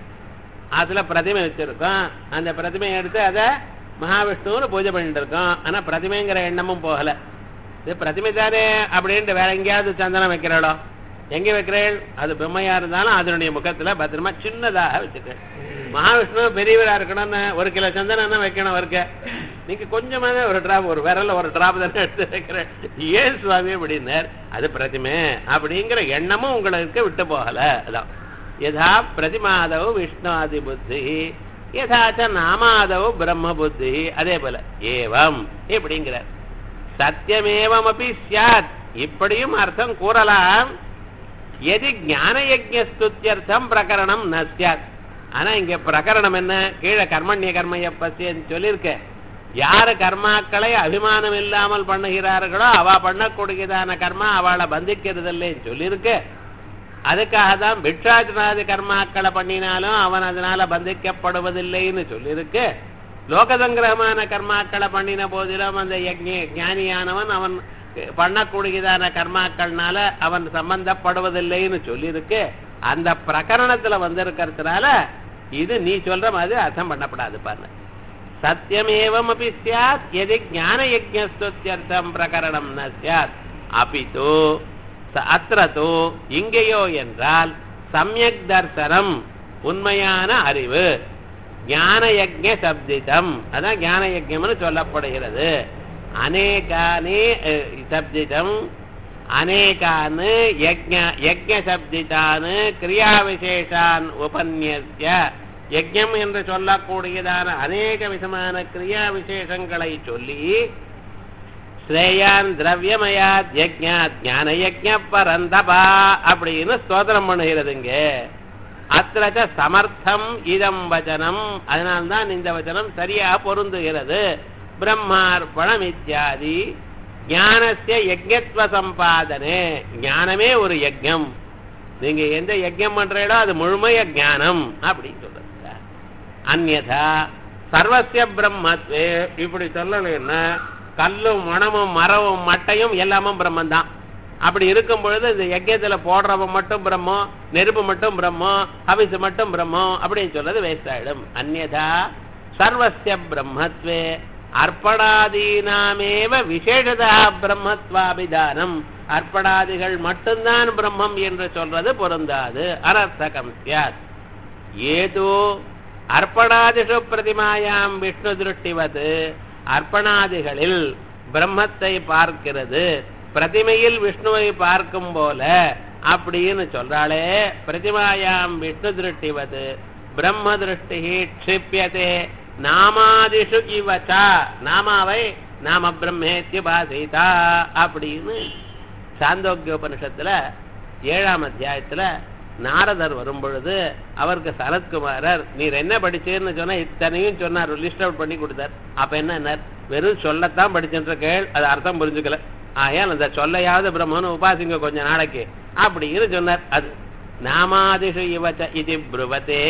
அதுல பிரதிமை வச்சிருக்கோம் அந்த பிரதிமையை எடுத்து அதை மகாவிஷ்ணுன்னு பூஜை பண்ணிட்டு இருக்கோம் ஆனா பிரதிமைங்கிற எண்ணமும் போகல இது பிரதிமை தானே அப்படின்ட்டு வேற எங்கேயாவது சந்தனம் வைக்கிறாளோ எங்க வைக்கிறேள் அது பிரம்மையா இருந்தாலும் அதனுடைய முகத்துல பத்திரமா சின்னதாக வச்சுக்கிறேன் மகாவிஷ்ணு பெரியவரா இருக்கணும்னு ஒரு கிலோ சந்தனம் தான் வைக்கணும் அவருக்கு நீங்க கொஞ்சமான ஒரு டிராப் ஒரு விரல்ல ஒரு டிராப் தானே எடுத்து வைக்கிறேன் ஏன் சுவாமி அப்படின்னார் அது பிரதிமை அப்படிங்கிற எண்ணமும் உங்களுக்கு விட்டு போகல அதான் யதா பிரதிமாதவ் விஷ்ணுவாதி புத்தி யதாச்ச நாமாதவ் பிரம்ம புத்தி அதே போல ஏவம் இப்படிங்கிறார் சத்தியமேவமபி சியாத் இப்படியும் அர்த்தம் கூறலாம் எது ஞான யஜ்யஸ்துத்தியர்த்தம் பிரகரணம் ந சியாத் ஆனா இங்க பிரகரணம் என்ன கீழே கர்மண்ய கர்மய பசியன்னு சொல்லியிருக்க யாரு கர்மாக்களை அபிமானம் இல்லாமல் பண்ணுகிறார்களோ அவ பண்ணக்கூடியதான கர்மா அவளை பந்திக்கிறது இல்லைன்னு சொல்லியிருக்கு அதுக்காக தான் பிக்ஷாஜனாதி கர்மாக்களை பண்ணினாலும் அவன் அதனால பந்திக்கப்படுவதில்லைன்னு சொல்லியிருக்கு லோகசங்கிரகமான கர்மாக்களை பண்ணின போதிலும் அந்த யஜ்ஞ ஞானியானவன் அவன் பண்ணக்கூடியதான கர்மாக்கள்னால அவன் சம்பந்தப்படுவதில்லைன்னு சொல்லியிருக்கு அந்த பிரகரணத்துல வந்திருக்கிறதுனால இது நீ சொல்ற மாதிரி அர்த்தம் பண்ணப்படாது பாருங்க சத்தியமேவம் அப்படி சாத் எது ஞான யஜ்யஸ்துத்தியர்த்தம் பிரகரணம் ந சாத் அபிதோ அத்திரதோ இங்கேயோ என்றால் சமயக் தர்சனம் உண்மையான அறிவு ஞான யஜ்ஞ சப்திதம் அதான் ஞான யஜ்ஞம்னு சொல்லப்படுகிறது அநேகானே அஹ், சப்திதம் அநேகான் யஜ்ஞ யஜ்ஞ சப்திதான் கிரியா விசேஷான் உபன்யஸ்ய யஜ்ஞம் என்று சொல்லக்கூடியதான அநேக விதமான கிரியா விசேஷங்களை சொல்லி ஸ்ரேயான் திரவியமயாத் யஜ்ஞாத் ஞான யஜ்ஞ பரந்தபா அப்படின்னு ஸ்தோத்திரம் பண்ணுகிறதுங்க அத்திரச்ச சமர்த்தம் இதம் வச்சனம் அதனால்தான் இந்த வச்சனம் சரியா பொருந்துகிறது பிரம்மார்ப்பணம் இத்தியாதி ஞானஸ்ய யஜ்ஞத்வ சம்பாதனே ஞானமே ஒரு யஜ்ஞம் நீங்க எந்த யஜ்ஞம் பண்றீங்களோ அது முழுமைய ஞானம் அப்படின்னு சொல்றது அந்யதா சர்வசிய பிரம்மத்வே இப்படி சொல்லலைன்னா கல்லும் மணமும் மரமும் மட்டையும் எல்லாமும் பிரம்மன் தான் அப்படி இருக்கும் பொழுது இந்த யஜ்யத்துல போடுறவன் மட்டும் பிரம்மம் நெருப்பு மட்டும் பிரம்மம் ஹவிசு மட்டும் பிரம்மம் அப்படின்னு சொல்றது வேஸ்ட் ஆயிடும் அந்யதா சர்வசிய பிரம்மத்வே அர்ப்பணாதீனாமேவ விசேஷதா பிரம்மத்வாபிதானம் அர்ப்பணாதிகள் மட்டும்தான் பிரம்மம் என்று சொல்றது பொருந்தாது அனர்த்தகம் சியாத் ஏதோ அர்ப்பணாதிஷு பிரதிமாயாம் விஷ்ணு திருஷ்டிவது அர்ப்பணாதிகளில் பிரம்மத்தை பார்க்கிறது பிரதிமையில் விஷ்ணுவை பார்க்கும் போல அப்படின்னு சொல்றாளே பிரதிமாயாம் விஷ்ணு திருஷ்டிவது பிரம்ம திருஷ்டி க்ஷிப்பியதே நாமாதிஷு இவச்சா நாமாவை நாம பிரம்மேத்யுபாசிதா அப்படின்னு சாந்தோக்கியோபனிஷத்துல ஏழாம் அத்தியாயத்துல நாரதர் வரும் பொழுது அவருக்கு சரத்குமாரர் நீர் என்ன படிச்சேன்னு சொன்னா இத்தனையும் சொன்னார் லிஸ்ட் அவுட் பண்ணி கொடுத்தார் அப்ப என்ன வெறும் சொல்லத்தான் படிச்சுன்ற கேள் அது அர்த்தம் புரிஞ்சுக்கல ஆயால் அந்த சொல்லையாவது பிரம்மன்னு உபாசிங்க கொஞ்ச நாளைக்கு அப்படின்னு சொன்னார் அது நாமாதிஷு இவச்ச இது புருவத்தே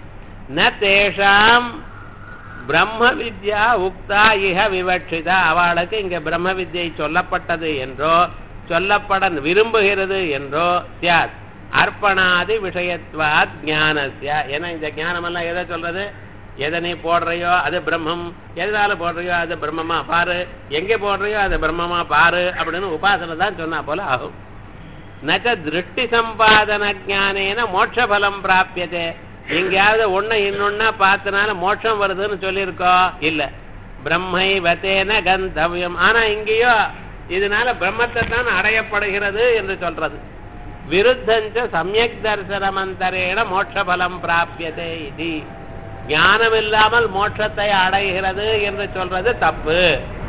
ந தேஷாம் பிரம்ம வித்யா உக்தா இஹ விவட்சிதா அவளுக்கு இங்க பிரம்ம வித்யை சொல்லப்பட்டது என்றோ சொல்லப்பட விரும்புகிறது என்றோ சியாத் அர்ப்பணாதி விஷயத்வாத் ஞானஸ்ய ஏன்னா இந்த ஞானமெல்லாம் எதை சொல்றது எதை நீ போடுறையோ அது பிரம்மம் எதனால போடுறையோ அது பிரம்மமா பாரு எங்க போடுறையோ அது பிரம்மமா பாரு அப்படின்னு உபாசனை தான் சொன்னா போல ஆகும் நச்ச திருஷ்டி சம்பாதன ஜானேன மோட்ச பலம் பிராபியதே எங்கேயாவது ஒண்ணு இன்னொன்னா பார்த்தனால மோட்சம் வருதுன்னு சொல்லியிருக்கோம் இல்ல பிரம்மை வத்தேன கந்தவியம் ஆனா இங்கேயோ இதனால பிரம்மத்தை தான் அடையப்படுகிறது என்று சொல்றது விருத்தஞ்ச சமயக் தரிசனமந்தரேன மோட்ச பலம் பிராபியதே இது ஞானம் இல்லாமல் மோட்சத்தை அடைகிறது என்று சொல்றது தப்பு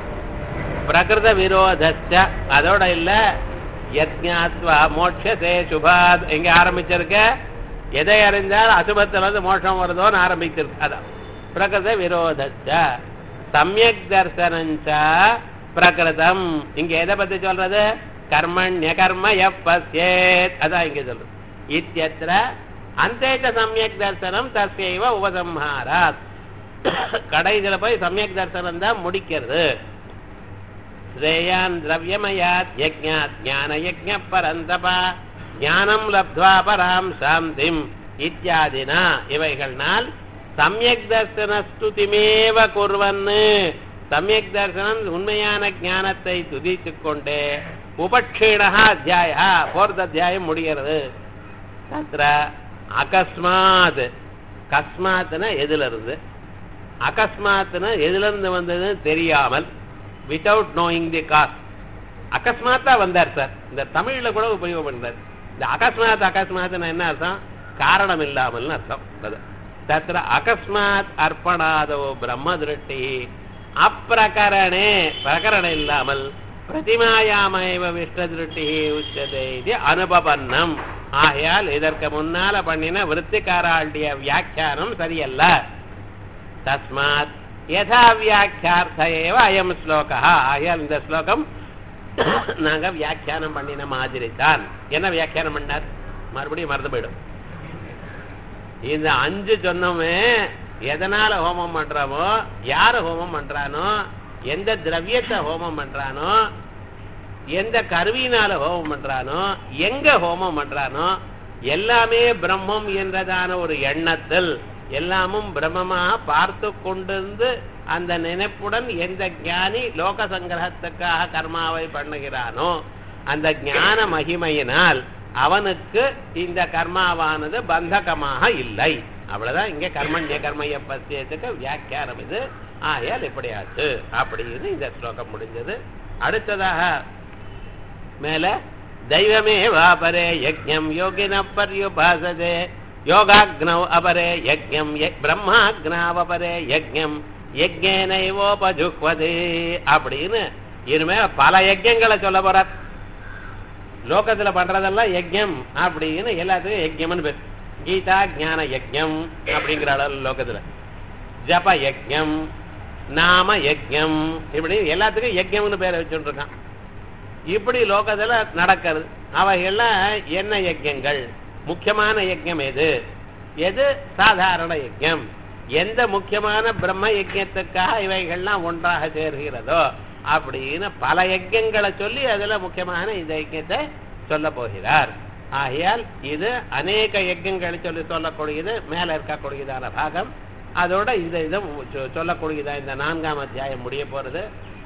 பிரகிருத விரோதஸ்ட அதோட இல்ல யஜ்ஞாத்வா மோட்சசே சுபாத் எங்க ஆரம்பிச்சிருக்க எதை அறிந்தால் அசுபத்துல இருந்து மோட்சம் வருதோன்னு ஆரம்பிச்சிருக்கு அதான் பிரகிருத விரோதஸ்ட சமயக் தர்சனஞ்ச பிரகிருதம் இங்க எதை பத்தி சொல்றது கர்மண்ய கர்ம எப்பசேத் அதான் இங்க சொல்றது இத்தியத்திர அந்தேச்ச சமயக் தர்சனம் தஸ்யைவ உபசம்ஹாராத் கடைசியில போய் சமயக் தர்சனம் தான் முடிக்கிறது ஸ்ரேயான் திரவியமயாத் யஜ்ஞாத் ஞான யஜ்ஞ பரந்தபா ஞானம் லப்த்வா பராம் சாந்திம் இத்தியாதினா இவைகள்னால் சமயக் தர்சன ஸ்துதிமேவ குர்வன்னு சமயக் தர்சனம் உண்மையான ஞானத்தை துதித்துக் கொண்டே உபக்ஷீணா அத்தியாய போர்த் அத்தியாயம் முடிகிறது தத்ர அகஸ்மாத் கஸ்மாத்னா எதுல இருந்து அகஸ்மாத்னு எதுல இருந்து வந்ததுன்னு தெரியாமல் வித்தவுட் நோயிங் தி காஸ் அகஸ்மாத்தா வந்தார் சார் இந்த தமிழ்ல கூட உபயோகம் பண்றார் இந்த அகஸ்மாத் அகஸ்மாத்னு என்ன அர்த்தம் காரணம் இல்லாமல்னு அர்த்தம் அது. தத்ர அகஸ்மாத் அர்ப்பணாதோ பிரம்ம திருஷ்டி அப்பிரகரணே பிரகரணம் இல்லாமல் பிரதிமாயாமேவ விஷ்ணு திருஷ்டி உச்சதே இது அனுபவன்னம் ஆகையால் இதற்கு முன்னால பண்ணின விற்த்திகாராளுடைய வியாக்கியானம் சரியல்ல தஸ்மாத் யதா வியாக்கியார்த்த ஏவ அயம் ஸ்லோகா ஆகையால் இந்த ஸ்லோகம் நாங்க வியாக்கியானம் பண்ணின மாதிரி தான் என்ன வியாக்கியானம் பண்ணார் மறுபடியும் மறந்து போயிடும் இந்த அஞ்சு சொன்னோமே எதனால ஹோமம் பண்றோமோ யாரு ஹோமம் பண்றானோ எந்த திரவியத்தை ஹோமம் பண்றானோ எந்த கருவியினால ஹோமம் பண்றானோ எங்க ஹோமம் பண்றானோ எல்லாமே பிரம்மம் என்றதான ஒரு எண்ணத்தில் எல்லாமும் பிரம்மமாக பார்த்து கொண்டிருந்து அந்த நினைப்புடன் எந்த ஞானி லோக சங்கிரகத்துக்காக கர்மாவை பண்ணுகிறானோ அந்த ஞான மகிமையினால் அவனுக்கு இந்த கர்மாவானது பந்தகமாக இல்லை அவ்வளவுதான் இங்க கர்மண்ய கர்மய பத்தியத்துக்கு வியாக்கியானம் இது ஆகையால் இப்படியாச்சு அப்படின்னு இந்த ஸ்லோகம் முடிஞ்சது அடுத்ததாக மேல தெய்வமே வாபரே யஜ்ஞம் யோகின பர்யுபாசதே யோகாக்னௌ அபரே யஜ்ஞம் பிரம்மாக்னாவபரே யஜ்ஞம் யஜ்ஞேனைவோபஜுக்வதே அப்படின்னு இனிமே பல யஜ்யங்களை சொல்ல போறார் லோகத்துல பண்றதெல்லாம் யஜ்யம் அப்படின்னு எல்லாத்துக்கும் யஜ்யம்னு பேர் கீதா ஞான யஜ்யம் அப்படிங்கிற அளவு லோகத்துல ஜப யஜ்யம் நாம யஜ்யம் இப்படி எல்லாத்துக்கும் யஜ்யம்னு பேரை வச்சுட்டு இருக்கான் இப்படி லோகத்துல நடக்கிறது அவைகள்லாம் என்ன யஜ்யங்கள் முக்கியமான யஜ்யம் எது எது சாதாரண யஜ்யம் எந்த முக்கியமான பிரம்ம யஜ்யத்துக்காக இவைகள்லாம் ஒன்றாக சேர்கிறதோ அப்படின்னு பல யஜ்யங்களை சொல்லி அதுல முக்கியமான இந்த யஜ்யத்தை சொல்ல போகிறார் ஆகையால் இது அநேக யஜ்யங்களை சொல்லி சொல்லக்கூடியது மேல இருக்கக்கூடியதான பாகம் அதோட இந்த இதை சொல்லக்கூடியதா இந்த நான்காம் அத்தியாயம் முடிய போறது